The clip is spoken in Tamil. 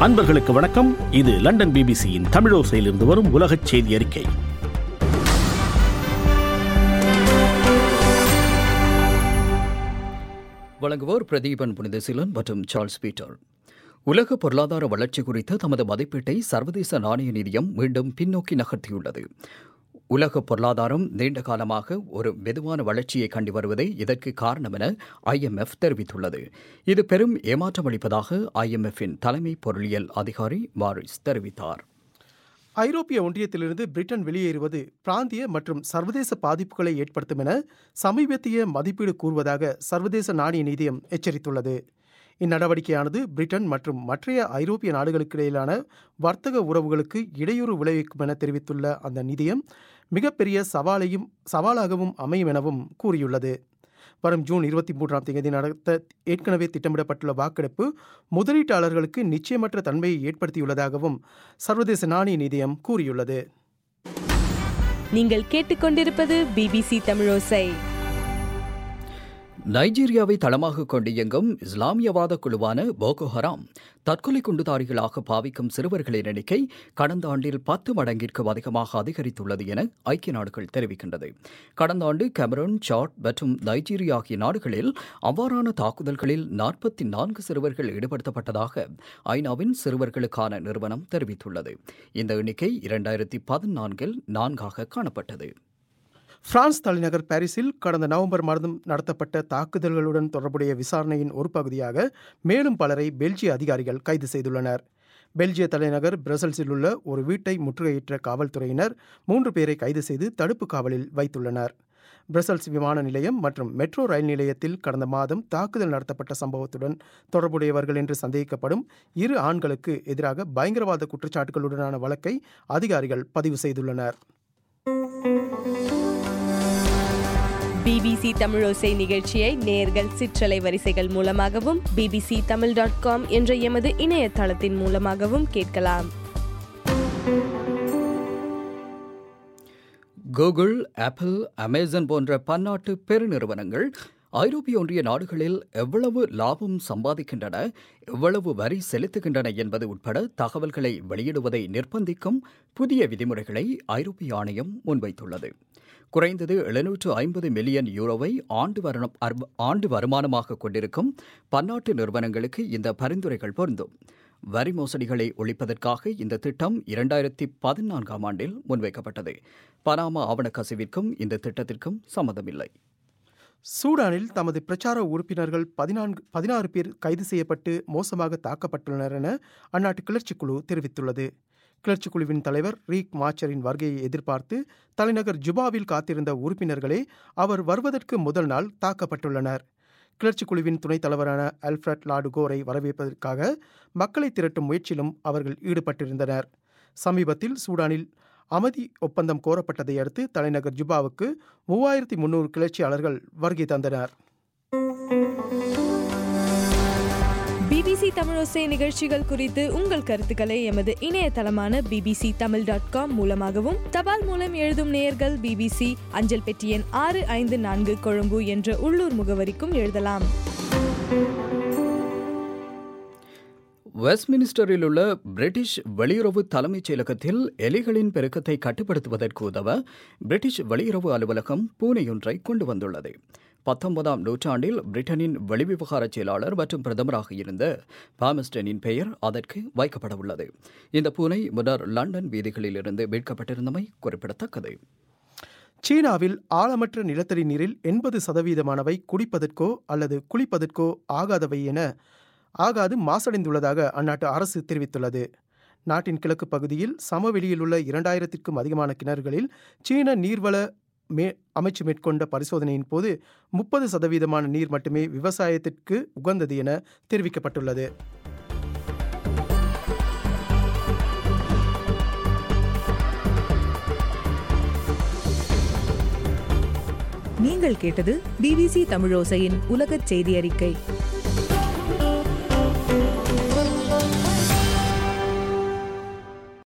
அன்பர்களுக்கு வணக்கம் இது லண்டன் பிபிசியின் தமிழோசையிலிருந்து வரும் உலகச் செய்தி அறிக்கை வழங்குவோர் பிரதீபன் புனிதசீலன் மற்றும் சார்ல்ஸ் பீட்டர் உலக பொருளாதார வளர்ச்சி குறித்த தமது மதிப்பீட்டை சர்வதேச நாணய நிதியம் மீண்டும் பின்னோக்கி நகர்த்தியுள்ளது உலக பொருளாதாரம் நீண்ட காலமாக ஒரு மெதுவான வளர்ச்சியை கண்டு வருவதே இதற்கு காரணம் என ஐஎம்எஃப் தெரிவித்துள்ளது இது பெரும் ஏமாற்றம் அளிப்பதாக ஐஎம்எஃப்பின் தலைமை பொருளியல் அதிகாரி மாரிஸ் தெரிவித்தார் ஐரோப்பிய ஒன்றியத்திலிருந்து பிரிட்டன் வெளியேறுவது பிராந்திய மற்றும் சர்வதேச பாதிப்புகளை ஏற்படுத்தும் என சமீபத்திய மதிப்பீடு கூறுவதாக சர்வதேச நாணய நிதியம் எச்சரித்துள்ளது இந்நடவடிக்கையானது பிரிட்டன் மற்றும் மற்றைய ஐரோப்பிய நாடுகளுக்கிடையிலான வர்த்தக உறவுகளுக்கு இடையூறு விளைவிக்கும் என தெரிவித்துள்ள அந்த நிதியம் மிகப்பெரிய சவாலையும் சவாலாகவும் அமையும் எனவும் கூறியுள்ளது வரும் ஜூன் இருபத்தி மூன்றாம் தேதி நடத்த ஏற்கனவே திட்டமிடப்பட்டுள்ள வாக்கெடுப்பு முதலீட்டாளர்களுக்கு நிச்சயமற்ற தன்மையை ஏற்படுத்தியுள்ளதாகவும் சர்வதேச நாணய நிதியம் கூறியுள்ளது நீங்கள் கேட்டுக்கொண்டிருப்பது பிபிசி தமிழோசை நைஜீரியாவை தளமாக கொண்டு இயங்கும் இஸ்லாமியவாத குழுவான போகோ ஹராம் தற்கொலை குண்டுதாரிகளாக பாவிக்கும் சிறுவர்களின் எண்ணிக்கை கடந்த ஆண்டில் பத்து மடங்கிற்கு அதிகமாக அதிகரித்துள்ளது என ஐக்கிய நாடுகள் தெரிவிக்கின்றது கடந்த ஆண்டு கெமரூன் சாட் மற்றும் நைஜீரியா ஆகிய நாடுகளில் அவ்வாறான தாக்குதல்களில் நாற்பத்தி நான்கு சிறுவர்கள் ஈடுபடுத்தப்பட்டதாக ஐநாவின் சிறுவர்களுக்கான நிறுவனம் தெரிவித்துள்ளது இந்த எண்ணிக்கை இரண்டாயிரத்தி பதினான்கில் நான்காக காணப்பட்டது பிரான்ஸ் தலைநகர் பாரிஸில் கடந்த நவம்பர் மாதம் நடத்தப்பட்ட தாக்குதல்களுடன் தொடர்புடைய விசாரணையின் ஒரு பகுதியாக மேலும் பலரை பெல்ஜிய அதிகாரிகள் கைது செய்துள்ளனர் பெல்ஜிய தலைநகர் பிரசல்ஸில் உள்ள ஒரு வீட்டை முற்றுகையிட்ட காவல்துறையினர் மூன்று பேரை கைது செய்து தடுப்பு காவலில் வைத்துள்ளனர் பிரசல்ஸ் விமான நிலையம் மற்றும் மெட்ரோ ரயில் நிலையத்தில் கடந்த மாதம் தாக்குதல் நடத்தப்பட்ட சம்பவத்துடன் தொடர்புடையவர்கள் என்று சந்தேகிக்கப்படும் இரு ஆண்களுக்கு எதிராக பயங்கரவாத குற்றச்சாட்டுகளுடனான வழக்கை அதிகாரிகள் பதிவு செய்துள்ளனர் பிபிசி தமிழோசை நிகழ்ச்சியை நேர்கள் சிற்றலை வரிசைகள் மூலமாகவும் பிபிசி தமிழ் டாட் காம் என்ற எமது இணையதளத்தின் மூலமாகவும் கேட்கலாம் கூகுள் ஆப்பிள் அமேசான் போன்ற பன்னாட்டு பெருநிறுவனங்கள் ஐரோப்பிய ஒன்றிய நாடுகளில் எவ்வளவு லாபம் சம்பாதிக்கின்றன எவ்வளவு வரி செலுத்துகின்றன என்பது உட்பட தகவல்களை வெளியிடுவதை நிர்பந்திக்கும் புதிய விதிமுறைகளை ஐரோப்பிய ஆணையம் முன்வைத்துள்ளது குறைந்தது எழுநூற்று ஐம்பது மில்லியன் யூரோவை ஆண்டு வரணம் ஆண்டு வருமானமாக கொண்டிருக்கும் பன்னாட்டு நிறுவனங்களுக்கு இந்த பரிந்துரைகள் பொருந்தும் வரி மோசடிகளை ஒழிப்பதற்காக இந்த திட்டம் இரண்டாயிரத்தி பதினான்காம் ஆண்டில் முன்வைக்கப்பட்டது பனாமா ஆவண கசிவிற்கும் இந்த திட்டத்திற்கும் சம்மதமில்லை சூடானில் தமது பிரச்சார உறுப்பினர்கள் பதினான்கு பதினாறு பேர் கைது செய்யப்பட்டு மோசமாக தாக்கப்பட்டுள்ளனர் என அந்நாட்டு கிளர்ச்சி குழு தெரிவித்துள்ளது கிளர்ச்சி குழுவின் தலைவர் ரீக் மாச்சரின் வருகையை எதிர்பார்த்து தலைநகர் ஜுபாவில் காத்திருந்த உறுப்பினர்களே அவர் வருவதற்கு முதல் நாள் தாக்கப்பட்டுள்ளனர் கிளர்ச்சி குழுவின் துணைத் தலைவரான அல்ஃபிரட் லாடுகோரை வரவேற்பதற்காக மக்களை திரட்டும் முயற்சியிலும் அவர்கள் ஈடுபட்டிருந்தனர் சமீபத்தில் சூடானில் அமைதி ஒப்பந்தம் கோரப்பட்டதை அடுத்து தலைநகர் ஜுபாவுக்கு மூவாயிரத்தி முன்னூறு கிளர்ச்சியாளர்கள் வருகை தந்தனர் பிபிசி தமிழோசை நிகழ்ச்சிகள் குறித்து உங்கள் கருத்துக்களை எமது இணையதளமான பிபிசி தமிழ் டாட் காம் மூலமாகவும் தபால் மூலம் எழுதும் நேயர்கள் பிபிசி அஞ்சல் பெட்டி எண் ஆறு ஐந்து நான்கு கொழும்பு என்ற உள்ளூர் முகவரிக்கும் எழுதலாம் வெஸ்ட்மினிஸ்டரில் உள்ள பிரிட்டிஷ் வெளியுறவு தலைமைச் செயலகத்தில் எலிகளின் பெருக்கத்தை கட்டுப்படுத்துவதற்கு உதவ பிரிட்டிஷ் வெளியுறவு அலுவலகம் பூனையொன்றை கொண்டு வந்துள்ளது பத்தொன்பதாம் நூற்றாண்டில் பிரிட்டனின் வெளிவிவகார செயலாளர் மற்றும் பிரதமராக இருந்த பாமஸ்டனின் பெயர் அதற்கு வைக்கப்பட உள்ளது இந்த பூனை முன்னர் லண்டன் வீதிகளில் இருந்து மீட்கப்பட்டிருந்தமை குறிப்பிடத்தக்கது சீனாவில் ஆழமற்ற நிலத்தடி நீரில் எண்பது சதவீதமானவை குடிப்பதற்கோ அல்லது குளிப்பதற்கோ ஆகாதவை என ஆகாது மாசடைந்துள்ளதாக அந்நாட்டு அரசு தெரிவித்துள்ளது நாட்டின் கிழக்கு பகுதியில் சமவெளியில் உள்ள இரண்டாயிரத்திற்கும் அதிகமான கிணறுகளில் சீன நீர்வள மே அமைச்சு மேற்கொண்ட பரிசோதனையின் போது முப்பது சதவீதமான நீர் மட்டுமே விவசாயத்திற்கு உகந்தது என தெரிவிக்கப்பட்டுள்ளது நீங்கள் கேட்டது பிபிசி தமிழோசையின் உலகச் செய்தி அறிக்கை